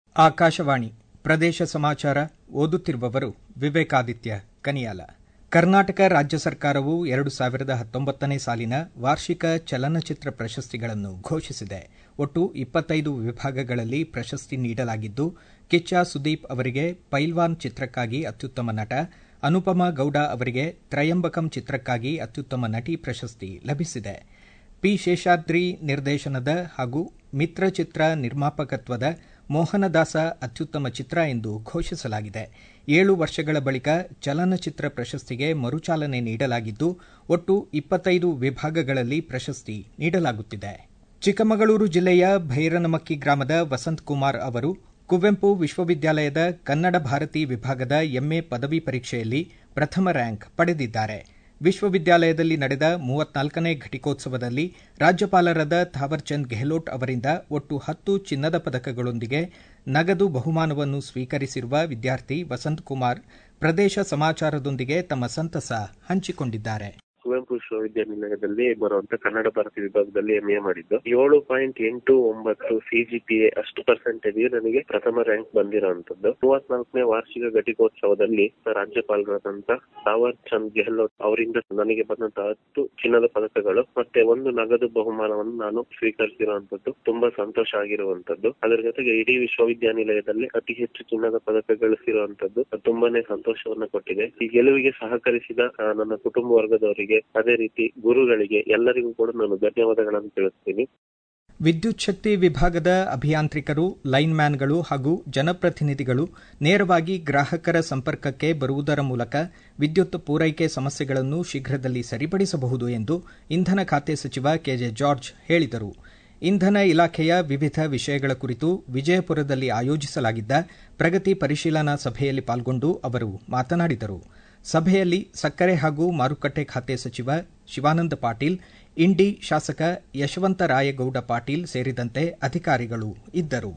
ಆಕಾಶವಾಣಿ ಪ್ರದೇಶ ಸಮಾಚಾರ ಓದುತ್ತಿರುವವರು ವಿವೇಕಾದಿತ್ಯ ಕನಿಯಾಲ ಕರ್ನಾಟಕ ರಾಜ್ಯ ಸರ್ಕಾರವು ಎರಡು ಸಾವಿರದ ಹತ್ತೊಂಬತ್ತನೇ ಸಾಲಿನ ವಾರ್ಷಿಕ ಚಲನಚಿತ್ರ ಪ್ರಶಸ್ತಿಗಳನ್ನು ಘೋಷಿಸಿದೆ ಒಟ್ಟು ಇಪ್ಪತ್ತೈದು ವಿಭಾಗಗಳಲ್ಲಿ ಪ್ರಶಸ್ತಿ ನೀಡಲಾಗಿದ್ದು ಕಿಚ್ಚ ಸುದೀಪ್ ಅವರಿಗೆ ಪೈಲ್ವಾನ್ ಚಿತ್ರಕ್ಕಾಗಿ ಅತ್ಯುತ್ತಮ ನಟ ಅನುಪಮಾ ಗೌಡ ಅವರಿಗೆ ತ್ರಯಂಬಕಂ ಚಿತ್ರಕ್ಕಾಗಿ ಅತ್ಯುತ್ತಮ ನಟಿ ಪ್ರಶಸ್ತಿ ಲಭಿಸಿದೆ ಪಿ ಶೇಷಾದ್ರಿ ನಿರ್ದೇಶನದ ಹಾಗೂ ಮಿತ್ರ ಚಿತ್ರ ನಿರ್ಮಾಪಕತ್ವದ ಮೋಹನದಾಸ ಅತ್ಯುತ್ತಮ ಚಿತ್ರ ಎಂದು ಘೋಷಿಸಲಾಗಿದೆ ಏಳು ವರ್ಷಗಳ ಬಳಿಕ ಚಲನಚಿತ್ರ ಪ್ರಶಸ್ತಿಗೆ ಮರುಚಾಲನೆ ನೀಡಲಾಗಿದ್ದು ಒಟ್ಟು ಇಪ್ಪತ್ತೈದು ವಿಭಾಗಗಳಲ್ಲಿ ಪ್ರಶಸ್ತಿ ನೀಡಲಾಗುತ್ತಿದೆ ಚಿಕ್ಕಮಗಳೂರು ಜಿಲ್ಲೆಯ ಭೈರನಮಕ್ಕಿ ಗ್ರಾಮದ ವಸಂತ್ ಕುಮಾರ್ ಅವರು ಕುವೆಂಪು ವಿಶ್ವವಿದ್ಯಾಲಯದ ಕನ್ನಡ ಭಾರತಿ ವಿಭಾಗದ ಎಂಎ ಪದವಿ ಪರೀಕ್ಷೆಯಲ್ಲಿ ಪ್ರಥಮ ರ್ಯಾಂಕ್ ಪಡೆದಿದ್ದಾರೆ ವಿಶ್ವವಿದ್ಯಾಲಯದಲ್ಲಿ ನಡೆದ ಮೂವತ್ನಾಲ್ಕನೇ ಘಟಿಕೋತ್ಸವದಲ್ಲಿ ರಾಜ್ಯಪಾಲರಾದ ಥಾವರ್ಚಂದ್ ಗೆಹ್ಲೋಟ್ ಅವರಿಂದ ಒಟ್ಟು ಹತ್ತು ಚಿನ್ನದ ಪದಕಗಳೊಂದಿಗೆ ನಗದು ಬಹುಮಾನವನ್ನು ಸ್ವೀಕರಿಸಿರುವ ವಿದ್ಯಾರ್ಥಿ ವಸಂತ್ ಕುಮಾರ್ ಪ್ರದೇಶ ಸಮಾಚಾರದೊಂದಿಗೆ ತಮ್ಮ ಸಂತಸ ಹಂಚಿಕೊಂಡಿದ್ದಾರೆ ಕುವೆಂಪು ವಿಶ್ವವಿದ್ಯಾನಿಲಯದಲ್ಲಿ ಬರುವಂತ ಕನ್ನಡ ಭಾರತಿ ವಿಭಾಗದಲ್ಲಿ ಎಂಎ ಮಾಡಿದ್ದು ಏಳು ಪಾಯಿಂಟ್ ಎಂಟು ಒಂಬತ್ತು ಸಿಜಿಪಿಎ ಅಷ್ಟು ಪರ್ಸೆಂಟೇಜ್ ನನಗೆ ಪ್ರಥಮ ರ್ಯಾಂಕ್ ಬಂದಿರುವಂತದ್ದು ಮೂವತ್ನಾಲ್ಕನೇ ವಾರ್ಷಿಕ ಘಟಿಕೋತ್ಸವದಲ್ಲಿ ರಾಜ್ಯಪಾಲರಾದಂತ ತಾವರ್ ಚಂದ್ ಗೆಹ್ಲೋಟ್ ಅವರಿಂದ ನನಗೆ ಬಂದಂತಹ ಹತ್ತು ಚಿನ್ನದ ಪದಕಗಳು ಮತ್ತೆ ಒಂದು ನಗದು ಬಹುಮಾನವನ್ನು ನಾನು ಸ್ವೀಕರಿಸಿರುವಂತದ್ದು ತುಂಬಾ ಸಂತೋಷ ಆಗಿರುವಂತದ್ದು ಅದರ ಜೊತೆಗೆ ಇಡೀ ವಿಶ್ವವಿದ್ಯಾನಿಲಯದಲ್ಲಿ ಅತಿ ಹೆಚ್ಚು ಚಿನ್ನದ ಪದಕ ಗಳಿಸಿರುವಂತದ್ದು ತುಂಬಾನೇ ಸಂತೋಷವನ್ನ ಕೊಟ್ಟಿದೆ ಈ ಗೆಲುವಿಗೆ ಸಹಕರಿಸಿದ ನನ್ನ ಕುಟುಂಬ ವರ್ಗದವರಿಗೆ ಅದೇ ರೀತಿ ಗುರುಗಳಿಗೆ ಎಲ್ಲರಿಗೂ ಕೂಡ ನಾನು ಧನ್ಯವಾದಗಳನ್ನು ತಿಳಿಸ್ತೀನಿ ವಿದ್ಯುತ್ ಶಕ್ತಿ ವಿಭಾಗದ ಅಭಿಯಾಂತ್ರಿಕರು ಲೈನ್ಮ್ಯಾನ್ಗಳು ಹಾಗೂ ಜನಪ್ರತಿನಿಧಿಗಳು ನೇರವಾಗಿ ಗ್ರಾಹಕರ ಸಂಪರ್ಕಕ್ಕೆ ಬರುವುದರ ಮೂಲಕ ವಿದ್ಯುತ್ ಪೂರೈಕೆ ಸಮಸ್ಯೆಗಳನ್ನು ಶೀಘ್ರದಲ್ಲಿ ಸರಿಪಡಿಸಬಹುದು ಎಂದು ಇಂಧನ ಖಾತೆ ಸಚಿವ ಕೆಜೆ ಜಾರ್ಜ್ ಹೇಳಿದರು ಇಂಧನ ಇಲಾಖೆಯ ವಿವಿಧ ವಿಷಯಗಳ ಕುರಿತು ವಿಜಯಪುರದಲ್ಲಿ ಆಯೋಜಿಸಲಾಗಿದ್ದ ಪ್ರಗತಿ ಪರಿಶೀಲನಾ ಸಭೆಯಲ್ಲಿ ಪಾಲ್ಗೊಂಡು ಅವರು ಮಾತನಾಡಿದರು ಸಭೆಯಲ್ಲಿ ಸಕ್ಕರೆ ಹಾಗೂ ಮಾರುಕಟ್ಟೆ ಖಾತೆ ಸಚಿವ ಶಿವಾನಂದ ಪಾಟೀಲ್ ಇಂಡಿ ಶಾಸಕ ಯಶವಂತ ರಾಯಗೌಡ ಪಾಟೀಲ್ ಸೇರಿದಂತೆ ಅಧಿಕಾರಿಗಳು ಇದ್ದರು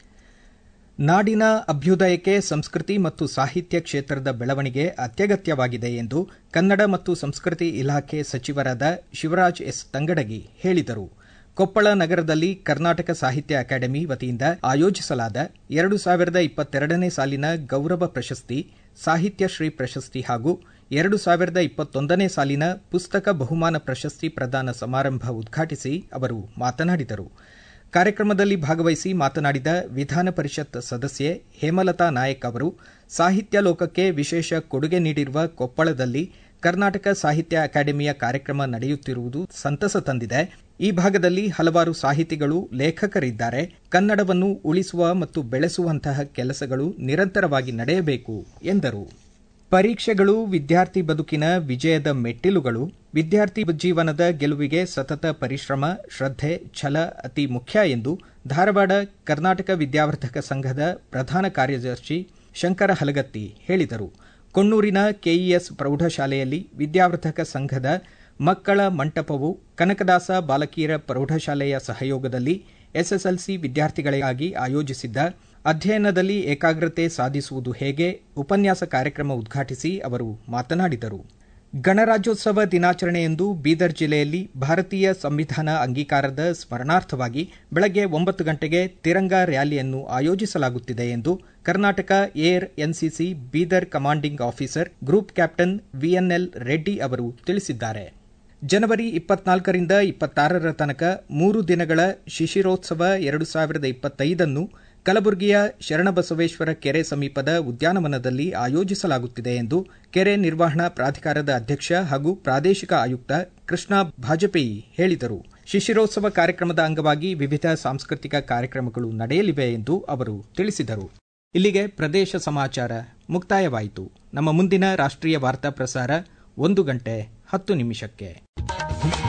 ನಾಡಿನ ಅಭ್ಯುದಯಕ್ಕೆ ಸಂಸ್ಕೃತಿ ಮತ್ತು ಸಾಹಿತ್ಯ ಕ್ಷೇತ್ರದ ಬೆಳವಣಿಗೆ ಅತ್ಯಗತ್ಯವಾಗಿದೆ ಎಂದು ಕನ್ನಡ ಮತ್ತು ಸಂಸ್ಕೃತಿ ಇಲಾಖೆ ಸಚಿವರಾದ ಶಿವರಾಜ್ ಎಸ್ ತಂಗಡಗಿ ಹೇಳಿದರು ಕೊಪ್ಪಳ ನಗರದಲ್ಲಿ ಕರ್ನಾಟಕ ಸಾಹಿತ್ಯ ಅಕಾಡೆಮಿ ವತಿಯಿಂದ ಆಯೋಜಿಸಲಾದ ಎರಡು ಸಾವಿರದ ಇಪ್ಪತ್ತೆರಡನೇ ಸಾಲಿನ ಗೌರವ ಪ್ರಶಸ್ತಿ ಸಾಹಿತ್ಯ ಶ್ರೀ ಪ್ರಶಸ್ತಿ ಹಾಗೂ ಎರಡು ಸಾವಿರದ ಇಪ್ಪತ್ತೊಂದನೇ ಸಾಲಿನ ಪುಸ್ತಕ ಬಹುಮಾನ ಪ್ರಶಸ್ತಿ ಪ್ರದಾನ ಸಮಾರಂಭ ಉದ್ಘಾಟಿಸಿ ಅವರು ಮಾತನಾಡಿದರು ಕಾರ್ಯಕ್ರಮದಲ್ಲಿ ಭಾಗವಹಿಸಿ ಮಾತನಾಡಿದ ವಿಧಾನ ಪರಿಷತ್ ಸದಸ್ಯೆ ಹೇಮಲತಾ ನಾಯಕ್ ಅವರು ಸಾಹಿತ್ಯ ಲೋಕಕ್ಕೆ ವಿಶೇಷ ಕೊಡುಗೆ ನೀಡಿರುವ ಕೊಪ್ಪಳದಲ್ಲಿ ಕರ್ನಾಟಕ ಸಾಹಿತ್ಯ ಅಕಾಡೆಮಿಯ ಕಾರ್ಯಕ್ರಮ ನಡೆಯುತ್ತಿರುವುದು ಸಂತಸ ತಂದಿದೆ ಈ ಭಾಗದಲ್ಲಿ ಹಲವಾರು ಸಾಹಿತಿಗಳು ಲೇಖಕರಿದ್ದಾರೆ ಕನ್ನಡವನ್ನು ಉಳಿಸುವ ಮತ್ತು ಬೆಳೆಸುವಂತಹ ಕೆಲಸಗಳು ನಿರಂತರವಾಗಿ ನಡೆಯಬೇಕು ಎಂದರು ಪರೀಕ್ಷೆಗಳು ವಿದ್ಯಾರ್ಥಿ ಬದುಕಿನ ವಿಜಯದ ಮೆಟ್ಟಿಲುಗಳು ವಿದ್ಯಾರ್ಥಿ ಜೀವನದ ಗೆಲುವಿಗೆ ಸತತ ಪರಿಶ್ರಮ ಶ್ರದ್ಧೆ ಛಲ ಅತಿ ಮುಖ್ಯ ಎಂದು ಧಾರವಾಡ ಕರ್ನಾಟಕ ವಿದ್ಯಾವರ್ಧಕ ಸಂಘದ ಪ್ರಧಾನ ಕಾರ್ಯದರ್ಶಿ ಶಂಕರ ಹಲಗತ್ತಿ ಹೇಳಿದರು ಕೊಣ್ಣೂರಿನ ಕೆಇಎಸ್ ಪ್ರೌಢಶಾಲೆಯಲ್ಲಿ ವಿದ್ಯಾವರ್ಧಕ ಸಂಘದ ಮಕ್ಕಳ ಮಂಟಪವು ಕನಕದಾಸ ಬಾಲಕಿಯರ ಪ್ರೌಢಶಾಲೆಯ ಸಹಯೋಗದಲ್ಲಿ ಎಸ್ಎಸ್ಎಲ್ಸಿ ವಿದ್ಯಾರ್ಥಿಗಳಿಗಾಗಿ ಆಯೋಜಿಸಿದ್ದ ಅಧ್ಯಯನದಲ್ಲಿ ಏಕಾಗ್ರತೆ ಸಾಧಿಸುವುದು ಹೇಗೆ ಉಪನ್ಯಾಸ ಕಾರ್ಯಕ್ರಮ ಉದ್ಘಾಟಿಸಿ ಅವರು ಮಾತನಾಡಿದರು ಗಣರಾಜ್ಯೋತ್ಸವ ದಿನಾಚರಣೆಯಂದು ಬೀದರ್ ಜಿಲ್ಲೆಯಲ್ಲಿ ಭಾರತೀಯ ಸಂವಿಧಾನ ಅಂಗೀಕಾರದ ಸ್ಮರಣಾರ್ಥವಾಗಿ ಬೆಳಗ್ಗೆ ಒಂಬತ್ತು ಗಂಟೆಗೆ ತಿರಂಗ ರ್ಯಾಲಿಯನ್ನು ಆಯೋಜಿಸಲಾಗುತ್ತಿದೆ ಎಂದು Karnataka air NCC Bidar commanding officer group captain VNL Reddy ಅವರು ತಿಳಿಸಿದ್ದಾರೆ ಜನವರಿ ಇಪ್ಪತ್ನಾಲ್ಕರಿಂದ ಇಪ್ಪತ್ತಾರರ ತನಕ ಮೂರು ದಿನಗಳ ಶಿಶಿರೋತ್ಸವ ಎರಡು ಸಾವಿರದ ಇಪ್ಪತ್ತೈದನ್ನು ಕಲಬುರಗಿಯ ಶರಣಬಸವೇಶ್ವರ ಕೆರೆ ಸಮೀಪದ ಉದ್ಯಾನವನದಲ್ಲಿ ಆಯೋಜಿಸಲಾಗುತ್ತಿದೆ ಎಂದು ಕೆರೆ ನಿರ್ವಹಣಾ ಪ್ರಾಧಿಕಾರದ ಅಧ್ಯಕ್ಷ ಹಾಗೂ ಪ್ರಾದೇಶಿಕ ಆಯುಕ್ತ ಕೃಷ್ಣ ಭಾಜಪೇಯಿ ಹೇಳಿದರು ಶಿಶಿರೋತ್ಸವ ಕಾರ್ಯಕ್ರಮದ ಅಂಗವಾಗಿ ವಿವಿಧ ಸಾಂಸ್ಕೃತಿಕ ಕಾರ್ಯಕ್ರಮಗಳು ನಡೆಯಲಿವೆ ಎಂದು ಅವರು ತಿಳಿಸಿದರು ಇಲ್ಲಿಗೆ ಪ್ರದೇಶ ಸಮಾಚಾರ ಮುಕ್ತಾಯವಾಯಿತು ನಮ್ಮ ಮುಂದಿನ ರಾಷ್ಟ್ರೀಯ ವಾರ್ತಾ ಪ್ರಸಾರ ಒಂದು ಗಂಟೆ ಹತ್ತು ನಿಮಿಷಕ್ಕೆ